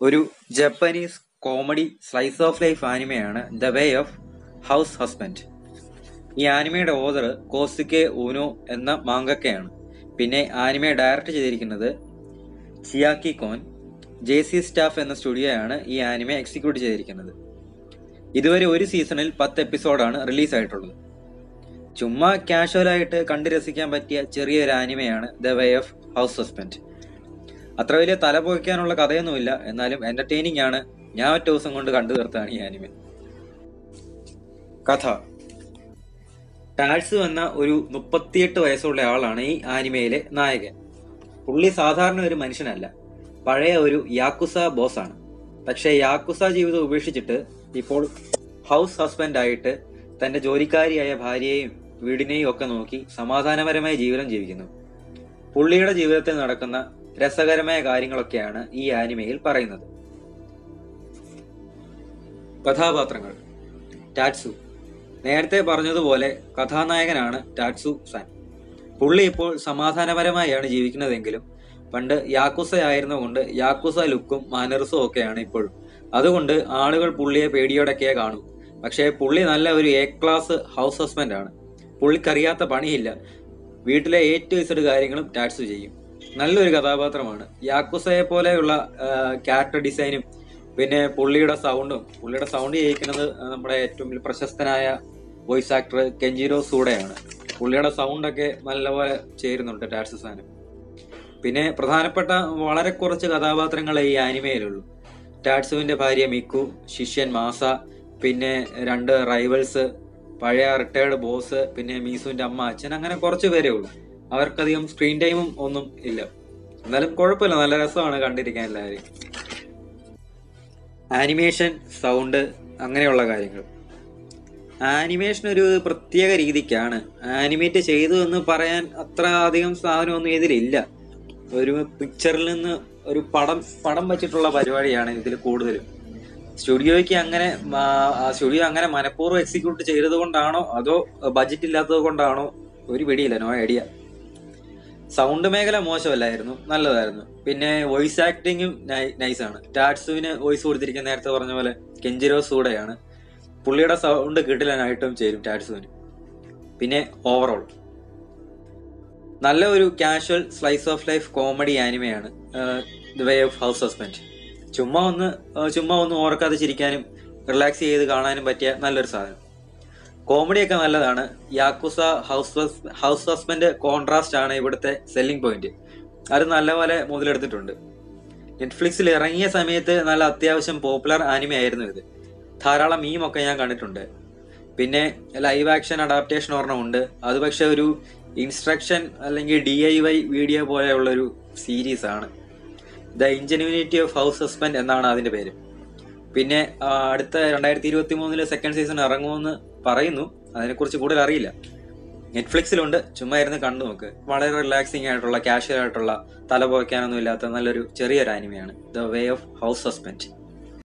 ഒരു Japanese comedy slice of life ആനിമയാണ് the way of house husband ഈ ആനിമയുടെ ഓതർ കോസുക്കെ ഊനോ എന്ന മാങ്കക്കയാണ് പിന്നെ ആനിമയെ ഡയറക്റ്റ് ചെയ്തിരിക്കുന്നത് Chiaki Kon J C staff എന്ന സ്റ്റുഡിയോയാണ് ഈ ആനിമെ എക്സിക്യൂട്ട് ചെയ്തിരിക്കുന്നത് ഇതുവരെ ഒരു സീസണിൽ പത്ത് എപ്പിസോഡാണ് റിലീസ് ആയിട്ടുള്ളത് ചുമ്മാ കാഷ്വലായിട്ട് കണ്ടു രസിക്കാൻ പറ്റിയ ചെറിയൊരു ആനിമയാണ് the way of house husband അത്ര വലിയ തല പോയിക്കാനുള്ള കഥയൊന്നുമില്ല എന്നാലും എന്റർടൈനിങ് ആണ് ഞാൻ ഒറ്റ ദിവസം കൊണ്ട് കണ്ടു തീർത്താണ് ഈ ആനിമെ കഥ ടാഴ്സ് എന്ന ഒരു മുപ്പത്തിയെട്ട് വയസ്സുള്ള ആളാണ് ഈ ആനിമയിലെ നായകൻ പുള്ളി സാധാരണ ഒരു മനുഷ്യനല്ല പഴയ ഒരു യാക്കുസ ബോസാണ് പക്ഷേ യാക്കുസ ജീവിതം ഉപേക്ഷിച്ചിട്ട് ഇപ്പോൾ ഹൗസ് ഹസ്ബൻഡ് ആയിട്ട് തന്റെ ജോലിക്കാരിയായ ഭാര്യയെയും വീടിനെയും ഒക്കെ നോക്കി സമാധാനപരമായ ജീവിതം ജീവിക്കുന്നു പുള്ളിയുടെ ജീവിതത്തിൽ നടക്കുന്ന രസകരമായ കാര്യങ്ങളൊക്കെയാണ് ഈ ആനിമയിൽ പറയുന്നത് കഥാപാത്രങ്ങൾ ടാറ്റ്സു നേരത്തെ പറഞ്ഞതുപോലെ കഥാനായകനാണ് ടാറ്റ്സു സാൻ പുള്ളി ഇപ്പോൾ സമാധാനപരമായാണ് ജീവിക്കുന്നതെങ്കിലും പണ്ട് യാക്കുസ ആയിരുന്നുകൊണ്ട് യാക്കുസ ലുക്കും മാനർസും ഒക്കെയാണ് ഇപ്പോഴും അതുകൊണ്ട് ആളുകൾ പുള്ളിയെ പേടിയോടൊക്കെ കാണൂ പക്ഷേ പുള്ളി നല്ല ഒരു എ ക്ലാസ് ഹൗസ് ഹസ്ബൻഡ് ആണ് പുള്ളിക്കറിയാത്ത പണിയില്ല വീട്ടിലെ എ ടു ഇസഡ് കാര്യങ്ങളും ടാറ്റ്സു ചെയ്യും നല്ലൊരു കഥാപാത്രമാണ് യാക്കുസയെ പോലെയുള്ള ക്യാരക്ടർ ഡിസൈനും പിന്നെ പുള്ളിയുടെ സൗണ്ടും പുള്ളിയുടെ സൗണ്ട് ചെയ്യിക്കുന്നത് നമ്മുടെ ഏറ്റവും വലിയ പ്രശസ്തനായ വോയിസ് ആക്ടർ കെഞ്ചിരോ സൂഡയാണ് പുള്ളിയുടെ സൗണ്ടൊക്കെ നല്ലപോലെ ചേരുന്നുണ്ട് ടാറ്റ്സു സാനും പിന്നെ പ്രധാനപ്പെട്ട വളരെ കുറച്ച് കഥാപാത്രങ്ങളെ ഈ ആനിമയിലുള്ളൂ ടാറ്റ്സുവിന്റെ ഭാര്യ മിക്കു ശിഷ്യൻ മാസ പിന്നെ രണ്ട് റൈവൽസ് പഴയ റിട്ടയർഡ് ബോസ് പിന്നെ മീസുവിന്റെ അമ്മ അച്ഛൻ അങ്ങനെ കുറച്ച് പേരേ ഉള്ളൂ അവർക്കധികം സ്ക്രീൻ ടൈമും ഒന്നും ഇല്ല എന്നാലും കുഴപ്പമില്ല നല്ല രസമാണ് കണ്ടിരിക്കാൻ എല്ലാവരും ആനിമേഷൻ സൗണ്ട് അങ്ങനെയുള്ള കാര്യങ്ങൾ ആനിമേഷൻ ഒരു പ്രത്യേക രീതിക്കാണ് ആനിമേറ്റ് ചെയ്തു എന്ന് പറയാൻ അത്ര അധികം സാധനമൊന്നും ഇതിലില്ല ഒരു പിക്ചറിൽ നിന്ന് ഒരു പടം പടം വെച്ചിട്ടുള്ള പരിപാടിയാണ് ഇതിൽ കൂടുതലും സ്റ്റുഡിയോയ്ക്ക് അങ്ങനെ സ്റ്റുഡിയോ അങ്ങനെ മനഃപൂർവ്വം എക്സിക്യൂട്ട് ചെയ്തത് കൊണ്ടാണോ അതോ ബജറ്റ് ഇല്ലാത്തത് കൊണ്ടാണോ ഒരു പിടിയില്ല നോ ഐഡിയ സൗണ്ട് മേഖല മോശമല്ലായിരുന്നു നല്ലതായിരുന്നു പിന്നെ വോയിസ് ആക്ടിങ്ങും നൈസാണ് ടാറ്റ്സുവിന് വോയിസ് കൊടുത്തിരിക്കുന്ന നേരത്തെ പറഞ്ഞ പോലെ കെഞ്ചിരോ സൂഡയാണ് പുള്ളിയുടെ സൗണ്ട് കിട്ടില്ലാനായിട്ടും ചേരും ടാറ്റ്സുവിന് പിന്നെ ഓവറോൾ നല്ല ഒരു casual slice of life comedy ആനിമയാണ് the way of house husband ചുമ്മാ ഒന്ന് ചുമ്മാ ഒന്ന് ഓർക്കാതെ ചിരിക്കാനും റിലാക്സ് ചെയ്ത് കാണാനും പറ്റിയ നല്ലൊരു സാധനം കോമഡിയൊക്കെ നല്ലതാണ് Yakuza house house husband contrast ആണ് ഇവിടുത്തെ സെല്ലിംഗ് പോയിന്റ് അത് നല്ലപോലെ മുതലെടുത്തിട്ടുണ്ട് നെറ്റ്ഫ്ലിക്സിൽ ഇറങ്ങിയ സമയത്ത് നല്ല അത്യാവശ്യം പോപ്പുലർ ആനിമ ആയിരുന്നു ഇത് ധാരാളം മീമൊക്കെ ഞാൻ കണ്ടിട്ടുണ്ട് പിന്നെ ലൈവ് ആക്ഷൻ അഡാപ്റ്റേഷൻ ഒരെണ്ണം ഉണ്ട് അത് പക്ഷെ ഒരു ഇൻസ്ട്രക്ഷൻ അല്ലെങ്കിൽ ഡി ഐ വൈ വീഡിയോ പോലെയുള്ള ഒരു സീരീസ് ആണ് the ingenuity of house husband എന്നാണ് അതിന്റെ പേര് പിന്നെ അടുത്ത രണ്ടായിരത്തി ഇരുപത്തി മൂന്നില് സെക്കൻഡ് സീസൺ ഇറങ്ങുമെന്ന് പറയുന്നു അതിനെക്കുറിച്ച് കൂടുതൽ അറിയില്ല നെറ്റ്ഫ്ലിക്സിലുണ്ട് ചുമ്മാ ഇരുന്ന് കണ്ടു നോക്ക് വളരെ റിലാക്സിങ് ആയിട്ടുള്ള കാഷ്വൽ ആയിട്ടുള്ള തല പോയ്ക്കാനൊന്നും ഇല്ലാത്ത നല്ലൊരു ചെറിയൊരു ആനിമയാണ് the way of house husband